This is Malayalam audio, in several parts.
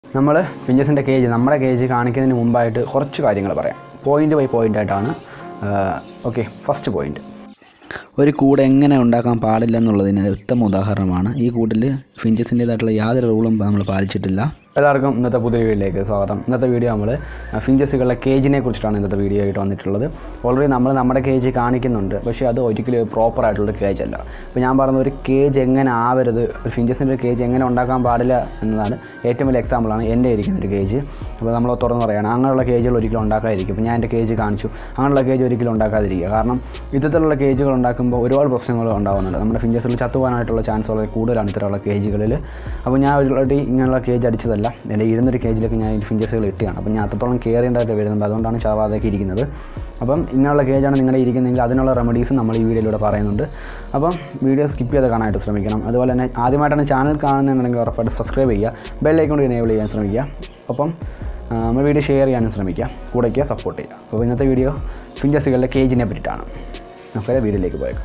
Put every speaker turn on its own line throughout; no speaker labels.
നമ്മൾ ഫിഞ്ചസിൻ്റെ കേജ് നമ്മുടെ കേജ് കാണിക്കുന്നതിന് മുമ്പായിട്ട് കുറച്ച് കാര്യങ്ങൾ പറയാം പോയിൻ്റ് ബൈ പോയിൻ്റ് ആയിട്ടാണ് ഓക്കെ ഫസ്റ്റ് പോയിൻ്റ്
ഒരു കൂട് എങ്ങനെ ഉണ്ടാക്കാൻ പാടില്ല എന്നുള്ളതിന് ഉത്തമ ഉദാഹരണമാണ് ഈ കൂട്ടിൽ ഫിഞ്ചസിൻ്റേതായിട്ടുള്ള യാതൊരു റൂളും നമ്മൾ പാലിച്ചിട്ടില്ല
എല്ലാവർക്കും ഇന്നത്തെ പുതിയ വീഡിയോയിലേക്ക് സ്വാഗതം ഇന്നത്തെ വീഡിയോ നമ്മൾ ഫിഞ്ചസുകളുടെ കേജിനെ കുറിച്ചിട്ടാണ് ഇന്നത്തെ വീഡിയോ ആയിട്ട് വന്നിട്ടുള്ളത് ഓൾറെഡി നമ്മൾ നമ്മുടെ കേജ് കാണിക്കുന്നുണ്ട് പക്ഷേ അത് ഒരിക്കലും പ്രോപ്പർ ആയിട്ടുള്ള കേജ് അല്ല അപ്പോൾ ഞാൻ പറഞ്ഞ ഒരു കേജ് എങ്ങനെ ആവരുത് ഒരു ഫിഞ്ചസിൻ്റെ ഒരു കേജ് എങ്ങനെ ഉണ്ടാക്കാൻ പാടില്ല എന്നതാണ് ഏറ്റവും വലിയ എക്സാമ്പിളാണ് എൻ്റെ ഇരിക്കുന്ന ഒരു കേജ് അപ്പോൾ നമ്മൾ തുറന്ന് പറയുകയാണ് അങ്ങനെയുള്ള കേജുകൾ ഒരിക്കലും ഉണ്ടാക്കാതിരിക്കും ഇപ്പോൾ ഞാൻ എൻ്റെ കേജ് കാണിച്ചു അങ്ങനെയുള്ള കേജ് ഒരിക്കലും ഉണ്ടാക്കാതിരിക്കുക കാരണം ഇത്തരത്തിലുള്ള കേജുകൾ ഉണ്ടാക്കുമ്പോൾ ഒരുപാട് പ്രശ്നങ്ങൾ ഉണ്ടാകുന്നുണ്ട് നമ്മുടെ ഫിഞ്ചസിൽ ചത്തുപോകാനായിട്ടുള്ള ചാൻസ് വളരെ കൂടുതലാണ് ഇത്തരമുള്ള കേജുകളിൽ അപ്പോൾ ഞാൻ ഓൾറെഡി ഇങ്ങനെയുള്ള കേജ് അടിച്ചതല്ല എൻ്റെ ഇരുന്നൊരു കേജിലേക്ക് ഞാൻ ഈ ഫിഞ്ചസുകൾ ഇട്ടുകയാണ് അപ്പോൾ ഞാൻ അത്രത്തോളം കെയർ ചെയ്യേണ്ടതായിട്ട് വരുന്നുണ്ട് അതുകൊണ്ടാണ് ചാവാതൊക്കെ ഇരിക്കുന്നത് അപ്പം ഇങ്ങനെയുള്ള കേജാണ് നിങ്ങളുടെ ഇരിക്കുന്നതെങ്കിൽ അതിനുള്ള റെമഡീസ് നമ്മൾ ഈ വീഡിയോയിലൂടെ പറയുന്നുണ്ട് അപ്പം വീഡിയോ സ്കിപ്പ് ചെയ്ത് കാണാനായിട്ട് ശ്രമിക്കണം അതുപോലെ തന്നെ ആദ്യമായിട്ടാണ് ചാനൽ കാണുന്നതെന്നുണ്ടെങ്കിൽ ഉറപ്പായിട്ട് സബ്സ്ക്രൈബ് ചെയ്യുക ബെല്ലൈക്കൊണ്ട് എനേബിൾ ചെയ്യാൻ ശ്രമിക്കുക അപ്പം ആ, നമ്മൾ വീഡിയോ ഷെയർ ചെയ്യാനും ശ്രമിക്കുക കൂടെയ്ക്ക് സപ്പോർട്ട് ചെയ്യുക അപ്പോൾ ഇന്നത്തെ വീഡിയോ ഫിഞ്ചസുകളുടെ കേജിനെ പറ്റിയിട്ടാണ് നമുക്ക് വീഡിയോയിലേക്ക് പോയേക്കാം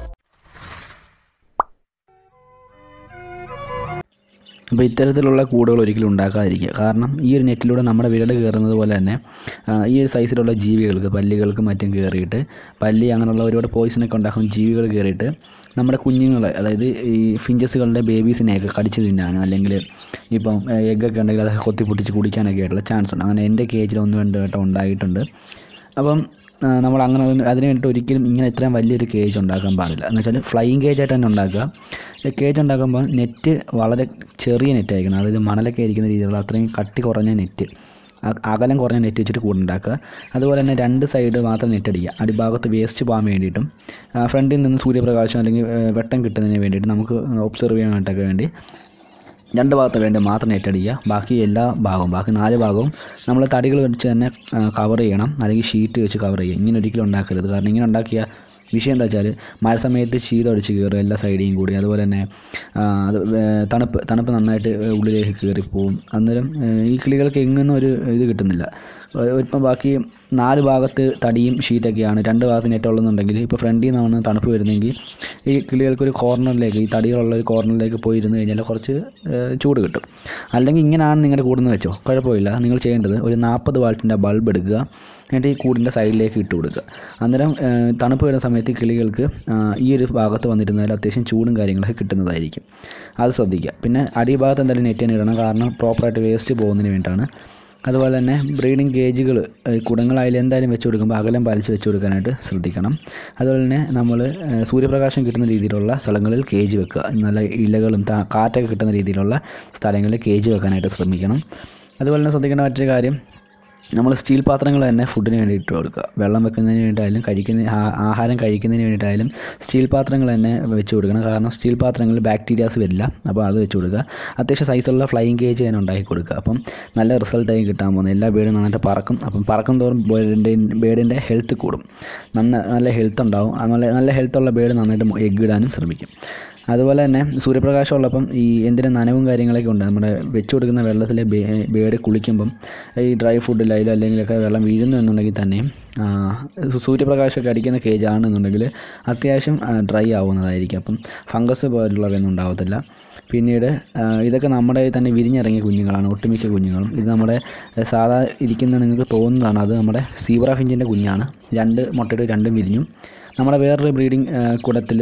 അപ്പോൾ ഇത്തരത്തിലുള്ള കൂടുകൾ ഒരിക്കലും ഉണ്ടാക്കാതിരിക്കുക കാരണം ഈ ഒരു നെറ്റിലൂടെ നമ്മുടെ വിരട് കയറുന്നത് പോലെ തന്നെ ആ, ഈ ഒരു സൈസിലുള്ള ജീവികൾക്ക് പല്ലികൾക്ക് മറ്റും കയറിയിട്ട് പല്ലി അങ്ങനെയുള്ള ഒരുപാട് പോയിസണൊക്കെ ഉണ്ടാക്കുന്ന ജീവികൾ കയറിയിട്ട് നമ്മുടെ കുഞ്ഞുങ്ങളെ അതായത് ഈ ഫിഞ്ചസുകളുടെ ബേബീസിനെയൊക്കെ കടിച്ചു തിന്നാനോ അല്ലെങ്കിൽ ഇപ്പം എഗ്ഗൊക്കെ ഉണ്ടെങ്കിൽ അതൊക്കെ കൊത്തി പൊട്ടിച്ച് കുടിക്കാനൊക്കെ ആയിട്ടുള്ള ചാൻസ് ഉണ്ട് അങ്ങനെ എൻ്റെ കേജിൽ ഒന്ന് രണ്ട് വട്ടം ഉണ്ടായിട്ടുണ്ട് അപ്പം ആ, നമ്മൾ അങ്ങനെ ഒന്ന് അതിന് വേണ്ടിയിട്ട് ഒരിക്കലും ഇങ്ങനെ ഇത്രയും വലിയൊരു കേജ് ഉണ്ടാക്കാൻ പാടില്ല എന്ന് വെച്ചാൽ ഫ്ലൈയിങ് കേജ് ആയിട്ട് തന്നെ ഉണ്ടാക്കുക കേജ് ഉണ്ടാക്കുമ്പോൾ നെറ്റ് വളരെ ചെറിയ നെറ്റ് ആയിരിക്കണം അതായത് മണലൊക്കെ ഇരിക്കുന്ന രീതിയിലുള്ള അത്രയും കട്ടി കുറഞ്ഞ നെറ്റ് അ- അകലം കുറഞ്ഞ നെറ്റ് വെച്ചിട്ട് കൂടുണ്ടാക്കുക അതുപോലെ തന്നെ രണ്ട് സൈഡ് മാത്രം നെറ്റ് അടിക്കുക അടിഭാഗത്ത് വേസ്റ്റ് പോകാൻ വേണ്ടിയിട്ടും ആ, ഫ്രണ്ടിൽ നിന്ന് സൂര്യപ്രകാശം അല്ലെങ്കിൽ ഏ, വെട്ടം കിട്ടുന്നതിന് വേണ്ടിയിട്ട് നമുക്ക് ഒബ്സർവ് ചെയ്യാനായിട്ടൊക്കെ വേണ്ടി രണ്ട് ഭാഗത്ത് വേണ്ടി മാത്രം നെറ്റ് അടിക്കുക ബാക്കി എല്ലാ ഭാഗവും ബാക്കി നാല് ഭാഗവും നമ്മൾ തടികൾ വെച്ച് തന്നെ കവർ ചെയ്യണം അല്ലെങ്കിൽ ഷീറ്റ് വെച്ച് കവർ ചെയ്യുക ഇങ്ങനെ ഒരിക്കലും ഉണ്ടാക്കരുത് കാരണം ഇങ്ങനെ ഉണ്ടാക്കിയ വിഷയം എന്താ വെച്ചാൽ മഴ സമയത്ത് ശീതം അടിച്ച് കയറും എല്ലാ സൈഡിയും കൂടി അതുപോലെ തന്നെ ആ, അത് വേ- തണുപ്പ് തണുപ്പ് നന്നായിട്ട് ഉള്ളിലേക്ക് കയറിപ്പോവും അന്നേരം ഏ, ഈ കിളികൾക്ക് എങ്ങൊന്നും ഒരു ഇത് കിട്ടുന്നില്ല ഏ, ഇപ്പം ബാക്കി നാല് ഭാഗത്ത് തടിയും ഷീറ്റൊക്കെയാണ് രണ്ട് ഭാഗത്ത് നെറ്റ് ഉള്ളതെന്നുണ്ടെങ്കിൽ ഇപ്പോൾ ഫ്രണ്ടിൽ നിന്നാണ് തണുപ്പ് വരുന്നതെങ്കിൽ ഈ കിളികൾക്ക് ഒരു കോർണറിലേക്ക് ഈ തടികളുള്ള ഒരു കോർണറിലേക്ക് പോയി ഇരുന്ന് കഴിഞ്ഞാൽ കുറച്ച് ഏ, ചൂട് കിട്ടും അല്ലെങ്കിൽ ഇങ്ങനെയാണ് നിങ്ങളുടെ കൂടുന്നത് വെച്ചോ കുഴപ്പമില്ല നിങ്ങൾ ചെയ്യേണ്ടത് ഒരു നാൽപ്പത് വാൾട്ടിൻ്റെ ബൾബ് എടുക്കുക എന്നിട്ട് ഈ കൂടിൻ്റെ സൈഡിലേക്ക് ഇട്ട് കൊടുക്കുക അന്നേരം ഏ, തണുപ്പ് വരുന്ന സമയത്ത് ഈ കിളികൾക്ക് ആ, ഈ ഒരു ഭാഗത്ത് വന്നിരുന്നാൽ അത്യാവശ്യം ചൂടും കാര്യങ്ങളൊക്കെ കിട്ടുന്നതായിരിക്കും അത് ശ്രദ്ധിക്കുക പിന്നെ അടിഭാഗത്ത് എന്തായാലും നെറ്റ് തന്നെ ഇടണം കാരണം പ്രോപ്പറായിട്ട് വേസ്റ്റ് പോകുന്നതിന് വേണ്ടിയിട്ടാണ് അതുപോലെ തന്നെ ബ്രീഡിംഗ് ഗേജുകൾ കുടങ്ങളായാലും എന്തായാലും വെച്ച് കൊടുക്കുമ്പോൾ അകലം പാലിച്ച് വെച്ച് കൊടുക്കാനായിട്ട് ശ്രദ്ധിക്കണം അതുപോലെ തന്നെ നമ്മൾ സൂര്യപ്രകാശം കിട്ടുന്ന രീതിയിലുള്ള സ്ഥലങ്ങളിൽ കേജ് വെക്കുക നല്ല ഇലകളും താ- കാറ്റൊക്കെ കിട്ടുന്ന രീതിയിലുള്ള സ്ഥലങ്ങളിൽ കേജ് വെക്കാനായിട്ട് ശ്രമിക്കണം അതുപോലെ തന്നെ ശ്രദ്ധിക്കേണ്ട മറ്റൊരു കാര്യം നമ്മൾ സ്റ്റീൽ പാത്രങ്ങൾ തന്നെ ഫുഡിന് വേണ്ടി ഇട്ട് കൊടുക്കുക വെള്ളം വെക്കുന്നതിന് വേണ്ടിയിട്ടായാലും കഴിക്കുന്ന ആ- ആഹാരം കഴിക്കുന്നതിന് വേണ്ടിയിട്ടായാലും സ്റ്റീൽ പാത്രങ്ങൾ തന്നെ വെച്ച് കൊടുക്കണം കാരണം സ്റ്റീൽ പാത്രങ്ങളിൽ ബാക്ടീരിയാസ് വരില്ല അപ്പോൾ അത് വെച്ച് കൊടുക്കുക അത്യാവശ്യം സൈസുള്ള ഫ്ലൈയിങ് കേജ് തന്നെ ഉണ്ടാക്കി കൊടുക്കുക അപ്പം നല്ല റിസൾട്ടായി കിട്ടാൻ പോകുന്നത് എല്ലാ ബേഡും നന്നായിട്ട് പറക്കും അപ്പം പറക്കും തോറും ബേഡിൻ്റെ ബേഡിൻ്റെ ഹെൽത്ത് കൂടും നന്ന നല്ല ഹെൽത്ത് ഉണ്ടാവും ആ നല്ല നല്ല ഹെൽത്തുള്ള ബേഡ് നന്നായിട്ട് എഗ് ഇടാനും ശ്രമിക്കും അതുപോലെ തന്നെ സൂര്യപ്രകാശം ഉള്ളപ്പം ഈ എന്തിനും നനവും കാര്യങ്ങളൊക്കെ ഉണ്ട് നമ്മുടെ വെച്ച് കൊടുക്കുന്ന വെള്ളത്തിൽ ബേഡ് കുളിക്കുമ്പം ഈ ഡ്രൈ ഫുഡിലായാലും അല്ലെങ്കിലൊക്കെ വെള്ളം വീഴുന്നു എന്നുണ്ടെങ്കിൽ തന്നെയും ആ, സു- സൂര്യപ്രകാശമൊക്കെ അടിക്കുന്ന കേജ് ആണെന്നുണ്ടെങ്കിൽ അത്യാവശ്യം ഡ്രൈ ആവുന്നതായിരിക്കും അപ്പം ഫംഗസ് പോലുള്ളവയൊന്നും ഉണ്ടാവത്തില്ല പിന്നീട് ആ, ഇതൊക്കെ നമ്മുടെ തന്നെ വിരിഞ്ഞിറങ്ങിയ കുഞ്ഞുങ്ങളാണ് ഒട്ടുമിക്ക കുഞ്ഞുങ്ങളും ഇത് നമ്മുടെ ആ, സാധാ ഇരിക്കുന്ന നിങ്ങൾക്ക് തോന്നുന്നതാണ് അത് നമ്മുടെ സീബ്ര ഫിഞ്ചിൻ്റെ കുഞ്ഞാണ് രണ്ട് മുട്ടയിട്ട് രണ്ടും വിരിഞ്ഞു നമ്മുടെ വേറൊരു ബ്രീഡിംഗ് കൂടത്തിൽ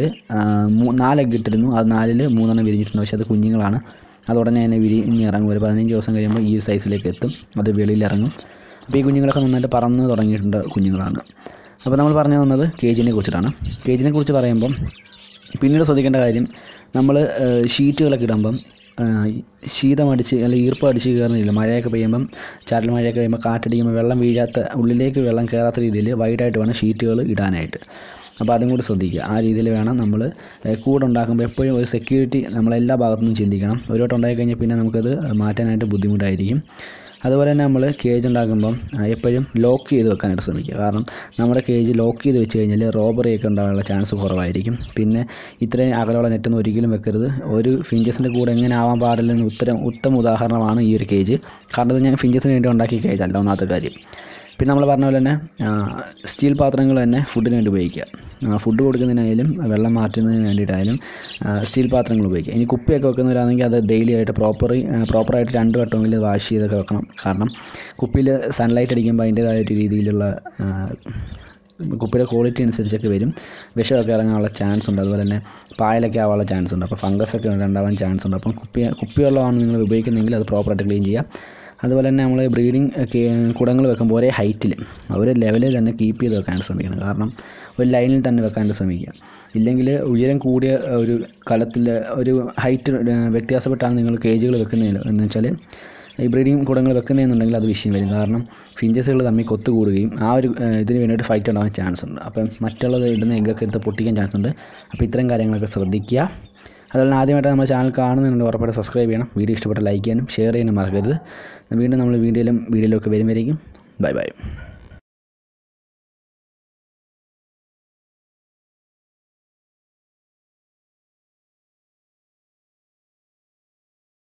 നാല് എഗ് ഇട്ടിരുന്നു അത് നാലിൽ മൂന്നെണ്ണം വിരിഞ്ഞിട്ടുണ്ട് പക്ഷേ അത് കുഞ്ഞുങ്ങളാണ് അത് ഉടനെ തന്നെ വിരിഞ്ഞ് ഇറങ്ങും ഒരു പതിനഞ്ച് ദിവസം കഴിയുമ്പോൾ ഈ സൈസിലേക്ക് എത്തും അത് വെളിയിൽ ഇറങ്ങും അപ്പോൾ ഈ കുഞ്ഞുങ്ങളൊക്കെ നന്നായിട്ട് പറന്ന് തുടങ്ങിയിട്ടുണ്ട് കുഞ്ഞുങ്ങളാണ് അപ്പോൾ നമ്മൾ പറഞ്ഞു തന്നത് കേജിനെ കുറിച്ചിട്ടാണ് കേജിനെ കുറിച്ച് പറയുമ്പം പിന്നീട് ശ്രദ്ധിക്കേണ്ട കാര്യം നമ്മൾ ഷീറ്റുകളൊക്കെ ഇടുമ്പം ആ, ശീതമടിച്ച് അല്ലെങ്കിൽ ഈർപ്പം അടിച്ച് കയറുന്നില്ല മഴയൊക്കെ പെയ്യുമ്പം ചാറ്റൽ മഴയൊക്കെ പെയ്യുമ്പോൾ കാറ്റടിക്കുമ്പോൾ വെള്ളം വീഴാത്ത ഉള്ളിലേക്ക് വെള്ളം കയറാത്ത രീതിയിൽ വൈഡായിട്ട് വേണം ഷീറ്റുകൾ ഇടാനായിട്ട് അപ്പോൾ അതും കൂടി ശ്രദ്ധിക്കുക ആ രീതിയിൽ വേണം നമ്മൾ കൂടെ ഉണ്ടാക്കുമ്പോൾ എപ്പോഴും ഒരു സെക്യൂരിറ്റി നമ്മളെല്ലാ ഭാഗത്തുനിന്നും ചിന്തിക്കണം ഒരു വട്ടം ഉണ്ടായി കഴിഞ്ഞാൽ പിന്നെ നമുക്കത് മാറ്റാനായിട്ട് ബുദ്ധിമുട്ടായിരിക്കും അതുപോലെ തന്നെ നമ്മൾ കേജ് ഉണ്ടാക്കുമ്പം ആ, എപ്പോഴും ലോക്ക് ചെയ്ത് വെക്കാനായിട്ട് ശ്രമിക്കുക കാരണം നമ്മുടെ കേജ് ലോക്ക് ചെയ്ത് വെച്ച് കഴിഞ്ഞാൽ റോബറി ഒക്കെ ഉണ്ടാകാനുള്ള ചാൻസ് കുറവായിരിക്കും പിന്നെ ഇത്രയും അകലമുള്ള നെറ്റൊന്നും ഒരിക്കലും വെക്കരുത് ഒരു ഫിഞ്ചസിൻ്റെ കൂടെ എങ്ങനെ ആവാൻ പാടില്ലെന്ന് ഉത്തരം ഉത്തമ ഉദാഹരണമാണ് ഈ ഒരു കേജ് കാരണം ഇത് ഞാൻ ഫിഞ്ചസിന് വേണ്ടി ഉണ്ടാക്കിയ കേജ് അല്ല ഒന്നാമത്തെ കാര്യം പിന്നെ നമ്മൾ പറഞ്ഞ പോലെ തന്നെ ആ, സ്റ്റീൽ പാത്രങ്ങൾ തന്നെ ഫുഡിന് വേണ്ടി ഉപയോഗിക്കുക ആ, ഫുഡ് കൊടുക്കുന്നതിനായാലും വെള്ളം മാറ്റുന്നതിന് വേണ്ടിയിട്ടായാലും ആ, സ്റ്റീൽ പാത്രങ്ങൾ ഉപയോഗിക്കുക ഇനി കുപ്പിയൊക്കെ വെക്കുന്നവരാണെങ്കിൽ അത് ഡെയിലി ആയിട്ട് പ്രോപ്പർ പ്രോപ്പറായിട്ട് രണ്ട് വട്ടമെങ്കിലും വാഷ് ചെയ്തൊക്കെ വെക്കണം കാരണം കുപ്പിയിൽ സൺലൈറ്റ് അടിക്കുമ്പോൾ അതിൻ്റേതായ ഒരു രീതിയിലുള്ള ആ, കുപ്പിയുടെ ക്വാളിറ്റി അനുസരിച്ചൊക്കെ വരും വിഷമൊക്കെ ഇറങ്ങാനുള്ള ചാൻസ് ഉണ്ട് അതുപോലെ തന്നെ പായലൊക്കെ ആവാനുള്ള ചാൻസ് ഉണ്ട് അപ്പോൾ ഫംഗസ് ഒക്കെ ഉണ്ടാവാൻ ചാൻസ് ഉണ്ട് അപ്പം കുപ്പി കുപ്പിവെള്ളമാണ് നിങ്ങൾ ഉപയോഗിക്കുന്നതെങ്കിൽ അത് പ്രോപ്പറായിട്ട് ക്ലീൻ ചെയ്യുക അതുപോലെ തന്നെ നമ്മൾ ബ്രീഡിങ് കുടങ്ങൾ വെക്കുമ്പോൾ ഒരേ ഹൈറ്റിൽ ഒരു ലെവലിൽ തന്നെ കീപ്പ് ചെയ്ത് വെക്കാൻ ശ്രമിക്കണം കാരണം ഒരു ലൈനിൽ തന്നെ വെക്കാൻ ശ്രമിക്കുക ഇല്ലെങ്കിൽ ഉയരം കൂടിയ ഒരു കലത്തിൽ ഒരു ഹൈറ്റ് വ്യത്യാസപ്പെട്ടാണ് നിങ്ങൾ കേജുകൾ വെക്കുന്നതിൽ എന്ന് വെച്ചാൽ ഈ ബ്രീഡിങ് കുടങ്ങൾ വെക്കുന്നതെന്നുണ്ടെങ്കിൽ അത് വിഷയം വരും കാരണം ഫിഞ്ചസുകൾ തമ്മിൽ കൊത്തുകൂടുകയും ആ ഒരു ഏഹ്, ഇതിന് വേണ്ടിയിട്ട് ഫൈറ്റ് ഉണ്ടാകാൻ ചാൻസ് ഉണ്ട് അപ്പം മറ്റുള്ളത് ഇടുന്ന എഗ്ഗൊക്കെ എടുത്ത് പൊട്ടിക്കാൻ ചാൻസ് ഉണ്ട് അപ്പോൾ ഇത്തരം കാര്യങ്ങളൊക്കെ ശ്രദ്ധിക്കുക അതുപോലെ തന്നെ ആദ്യമായിട്ട് നമ്മുടെ ചാനൽ കാണുന്നുണ്ട് ഉറപ്പായിട്ട് സബ്സ്ക്രൈബ് ചെയ്യണം വീഡിയോ ഇഷ്ടപ്പെട്ട ലൈക്ക് ചെയ്യാനും ഷെയർ ചെയ്യാനും മറക്കരുത് വീണ്ടും നമ്മൾ വീഡിയോയിലും വീഡിയോയിലൊക്കെ വരുമ്പോഴേക്കും ബൈ ബൈ